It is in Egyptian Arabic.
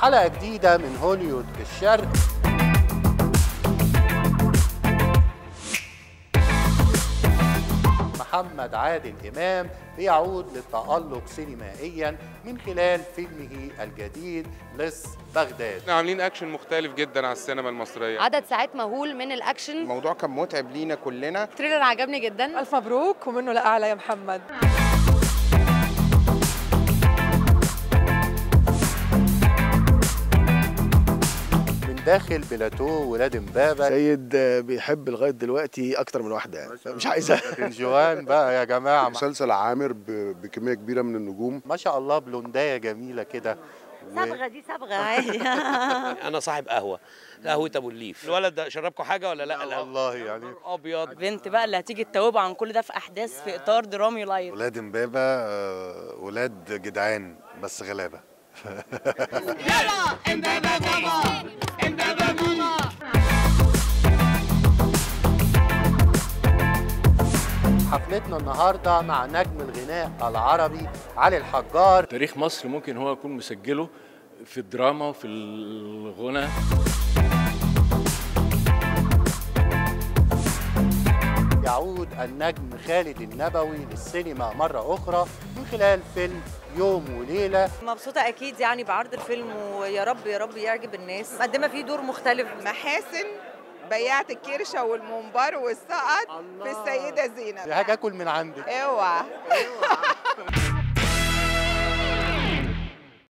حلقة جديدة من هوليوود في الشرق محمد عادل إمام بيعود للتألق سينمائيا من خلال فيلمه الجديد لص بغداد احنا عاملين اكشن مختلف جدا على السينما المصريه عدد ساعات مهول من الاكشن الموضوع كان متعب لينا كلنا التريلر عجبني جدا ألف مبروك ومنه لأعلى يا محمد من داخل بلاتو ولاد امبابة سيد بيحب لغايه دلوقتي اكتر من واحده يعني مش عايزها جوان بقى يا جماعة مسلسل عامر ب- بكميه كبيره من النجوم ما شاء الله بلونداية جميلة كده و- صبغه دي صبغه عادي انا صاحب قهوه قهوه ابو الليف الولد ده شربكم حاجه ولا لا لا القهوة والله يعني ابيض بنت بقى اللي هتيجي تتوب عن كل ده في احداث في اطار درامي لايت ولاد امبابه آه، ولاد جدعان بس غلابه حفلتنا النهارده مع نجم الغناء العربي علي الحجار تاريخ مصر ممكن هو يكون مسجله في الدراما وفي الغنى يعود النجم خالد النبوي للسينما مرة أخرى من خلال فيلم يوم وليلة مبسوطة أكيد يعني بعرض الفيلم ويا رب يا رب يعجب الناس مقدمة فيه دور مختلف محاسن بياعة الكرشة والمنبر والسقط في السيدة زينب هاجي آكل من عندك اوعى